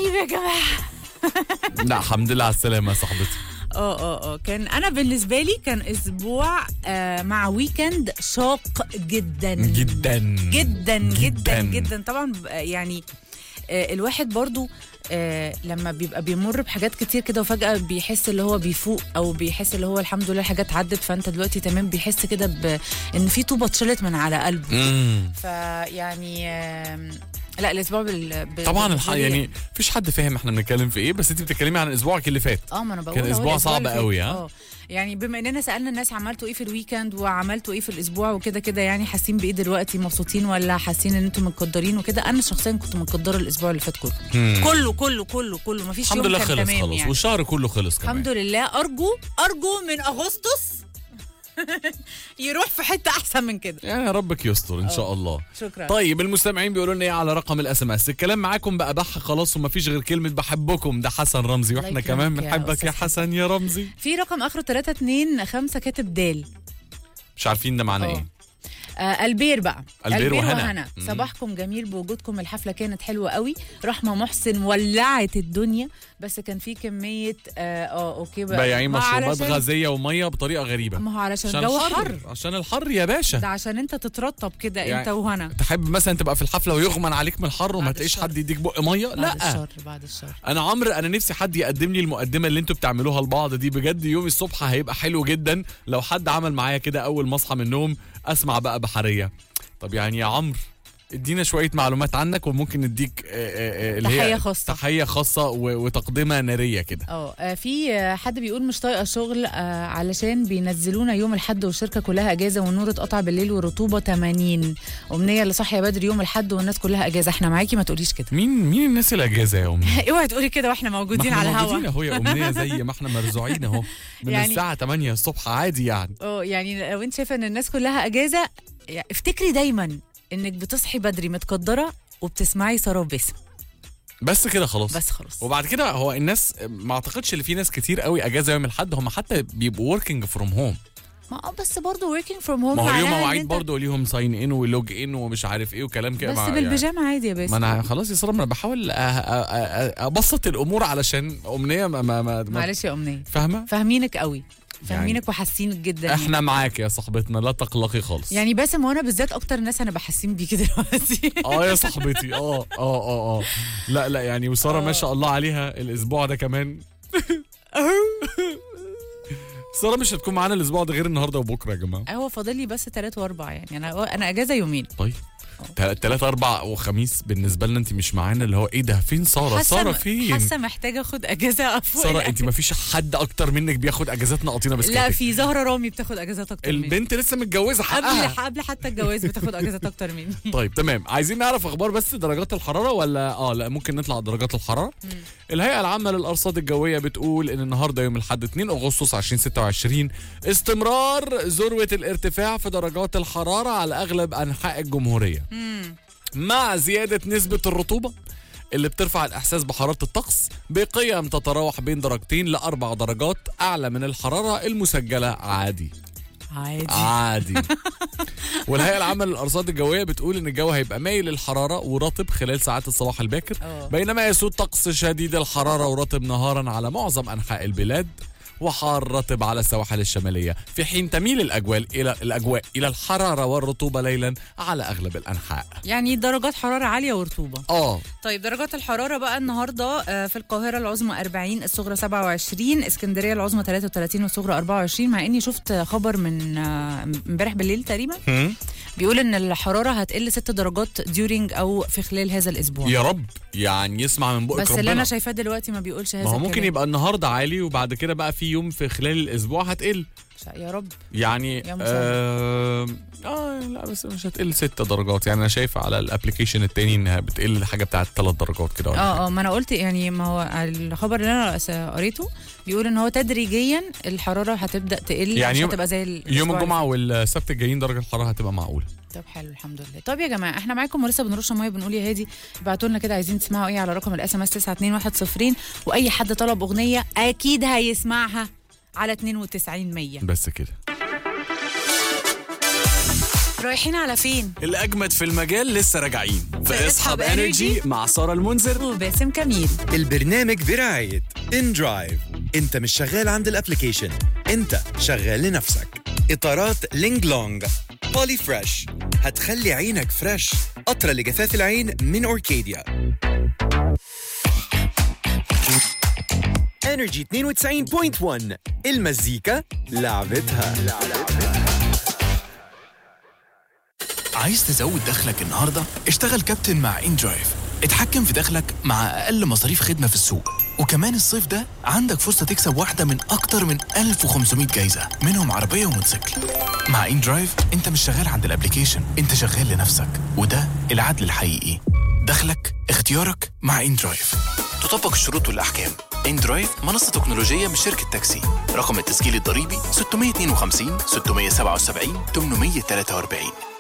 طيب يا جماعه لا الحمد لله على السلامه يا صاحبتي اه اه اه كان انا بالنسبه لي كان اسبوع آه مع ويكند شاق جدا جدا جدا جدا جداً. جدا طبعا ب- يعني آه الواحد برضو آه لما بيبقى بيمر بحاجات كتير كده وفجأة بيحس اللي هو بيفوق أو بيحس اللي هو الحمد لله الحاجات عدت فأنت دلوقتي تمام بيحس كده ب- إن في طوبة اتشالت من على قلبه مم. فيعني آم، لا الأسبوع بال... بال- طبعا الح... بالنسبة لي- يعني مفيش حد فاهم احنا بنتكلم في ايه بس انت بتتكلمي عن اسبوعك اللي فات اه ما انا بقول كان أهو أسبوع الأسبوع صعب اللي فات. قوي، ها؟ اه يعني بما اننا سالنا الناس عملتوا ايه في الويكند وعملتوا ايه في الاسبوع وكده كده يعني حاسين بايه دلوقتي مبسوطين ولا حاسين ان انتم متقدرين وكده انا شخصيا كنت مقدره الاسبوع اللي فات كله مم. كله كله كله كله مفيش الحمد يوم لله كان خلص تمام خلاص يعني. والشهر كله خلص كمان الحمد لله ارجو ارجو من اغسطس يروح في حته احسن من كده يعني ربك يستر ان شاء الله شكرا طيب المستمعين بيقولوا لنا ايه على رقم الاس ام اس الكلام معاكم بقى بح خلاص ومفيش غير كلمه بحبكم ده حسن رمزي الله واحنا يكرمك كمان يا بنحبك يا أستاذ حسن يا رمزي في رقم اخره 3 2 5 كاتب دال مش عارفين ده معناه اه. ايه آه البير بقى البير وهنا. وهنا مم. صباحكم جميل بوجودكم الحفله كانت حلوه قوي رحمه محسن ولعت الدنيا بس كان في كميه اه, آه اوكي بقى بايعين ما مشروبات علشان- غازيه وميه بطريقه غريبه ما هو علشان عشان الجو الحر حر عشان الحر يا باشا ده عشان انت تترطب كده يعني- انت وهنا تحب مثلا تبقى في الحفله ويغمن عليك من الحر وما بعد تلاقيش الشر. حد يديك بق ميه بعد لا الشر بعد الشر انا عمرو انا نفسي حد يقدم لي المقدمه اللي انتوا بتعملوها لبعض دي بجد يوم الصبح هيبقى حلو جدا لو حد عمل معايا كده اول ما اصحى من النوم اسمع بقى بحريه طب يعني يا عمرو ادينا شويه معلومات عنك وممكن نديك آه، آه، آه، اللي هي تحية خاصة. تحيه خاصه و- وتقدمه ناريه كده اه آه، في آه، حد بيقول مش طايقه شغل آه، علشان بينزلونا يوم الاحد والشركه كلها اجازه والنور اتقطع بالليل والرطوبه 80 امنيه اللي صاحيه بدري يوم الاحد والناس كلها اجازه احنا معاكي ما تقوليش كده مين مين الناس الاجازه يا امي اوعي تقولي كده واحنا موجودين ما على احنا موجودين الهوا اهو يا امنيه زي ما احنا مرزوعين اهو من يعني- الساعه 8 الصبح عادي يعني اه يعني لو انت شايفه ان الناس كلها اجازه يعني افتكري دايما انك بتصحي بدري متقدره وبتسمعي سارة باسم بس كده خلاص بس خلاص وبعد كده هو الناس ما اعتقدش ان في ناس كتير قوي اجازه يوم الاحد هم حتى بيبقوا working فروم هوم ما اه بس برضه working from home ما هو اليوم معناها إن مواعيد انت- برضه ليهم ساين ان ولوج ان ومش عارف ايه وكلام كده بس مع- بالبيجامه عادي يا يعني باسم ما انا خلاص يا ساره ما انا بحاول أ- أ- أ- ابسط الامور علشان امنيه ما ما ما ما- معلش يا امنيه فاهمه فاهمينك قوي فاهمينك وحاسينك جدا احنا معاك يا صاحبتنا لا تقلقي خالص يعني باسم وانا بالذات اكتر ناس انا بحسين بيكي دلوقتي اه يا صاحبتي اه اه اه اه لا لا يعني وساره ما شاء الله عليها الاسبوع ده كمان ساره مش هتكون معانا الاسبوع ده غير النهارده وبكره يا جماعه هو فاضل لي بس ثلاث واربع يعني انا انا اجازه يومين طيب ثلاثة أربع وخميس بالنسبة لنا أنت مش معانا اللي هو إيه ده فين سارة؟ سارة فين؟ حاسه محتاجه اخد اجازه افوق سارة أنت ما فيش حد أكتر منك بياخد أجازات ناقطينة بس لا في زهره رامي بتاخد اجازات اكتر مني البنت لسه متجوزة قبل حقها قبل حتى الجواز بتاخد اجازات اكتر مني طيب تمام عايزين نعرف اخبار بس درجات الحراره ولا اه لا ممكن نطلع على درجات الحراره الهيئه العامه للارصاد الجويه بتقول ان النهارده يوم الاحد 2 اغسطس 2026 استمرار ذروه الارتفاع في درجات الحراره على اغلب انحاء الجمهوريه مع زياده نسبه الرطوبه اللي بترفع الاحساس بحراره الطقس بقيم تتراوح بين درجتين لاربع درجات اعلى من الحراره المسجله عادي عادي عادي والهيئه العامه للارصاد الجويه بتقول ان الجو هيبقى مايل للحراره ورطب خلال ساعات الصباح الباكر اه. بينما يسود طقس شديد الحراره ورطب نهارا على معظم انحاء البلاد وحار رطب على السواحل الشماليه في حين تميل الاجواء الى الاجواء الى الحراره والرطوبه ليلا على اغلب الانحاء يعني درجات حراره عاليه ورطوبه اه طيب درجات الحرارة بقى النهاردة آه، في القاهرة العظمى 40 الصغرى 27 اسكندرية العظمى 33 والصغرى 24 مع اني شفت خبر من آه، امبارح بالليل تقريبا بيقول ان الحرارة هتقل 6 درجات ديورينج او في خلال هذا الاسبوع يا رب يعني يسمع من بقك بس اللي ربنا انا شايفاه دلوقتي ما بيقولش هذا ما هو ممكن الكلام. يبقى النهارده عالي وبعد كده بقى في يوم في خلال الاسبوع هتقل يا رب يعني يا مسهل. آه, اه لا بس مش هتقل ست درجات يعني انا شايف على الابلكيشن التاني انها بتقل حاجه بتاعت ثلاث درجات كده ولا حاجة. اه اه ما انا قلت يعني ما هو الخبر اللي انا س- قريته بيقول ان هو تدريجيا الحراره هتبدا تقل يعني يعني يوم- هتبقى زي الأسبوع يوم اللي الجمعه والسبت الجايين درجه الحراره هتبقى معقوله طب حلو الحمد لله طب يا جماعه احنا معاكم ولسه بنرش ميه بنقول يا هادي ابعتوا لنا كده عايزين تسمعوا ايه على رقم الاس ام اس 92110 واي حد طلب اغنيه اكيد هيسمعها على 92 100 بس كده رايحين على فين الأجمد في المجال لسه راجعين في اصحاب انرجي مع سارة المنذر وباسم كميل البرنامج برعاية ان درايف انت مش شغال عند الابليكيشن انت شغال لنفسك اطارات لينج لونج بولي فريش هتخلي عينك فريش قطرة لجفاف العين من اوركيديا انرجي 92.1 المزيكا لعبتها عايز تزود دخلك النهارده؟ اشتغل كابتن مع ان درايف اتحكم في دخلك مع اقل مصاريف خدمه في السوق وكمان الصيف ده عندك فرصه تكسب واحده من اكتر من 1500 جايزه منهم عربيه وموتوسيكل مع ان درايف انت مش شغال عند الابليكيشن انت شغال لنفسك وده العدل الحقيقي دخلك اختيارك مع ان درايف تطبق الشروط والاحكام ان درايف منصه تكنولوجيه من شركه تاكسي رقم التسجيل الضريبي 652 677 843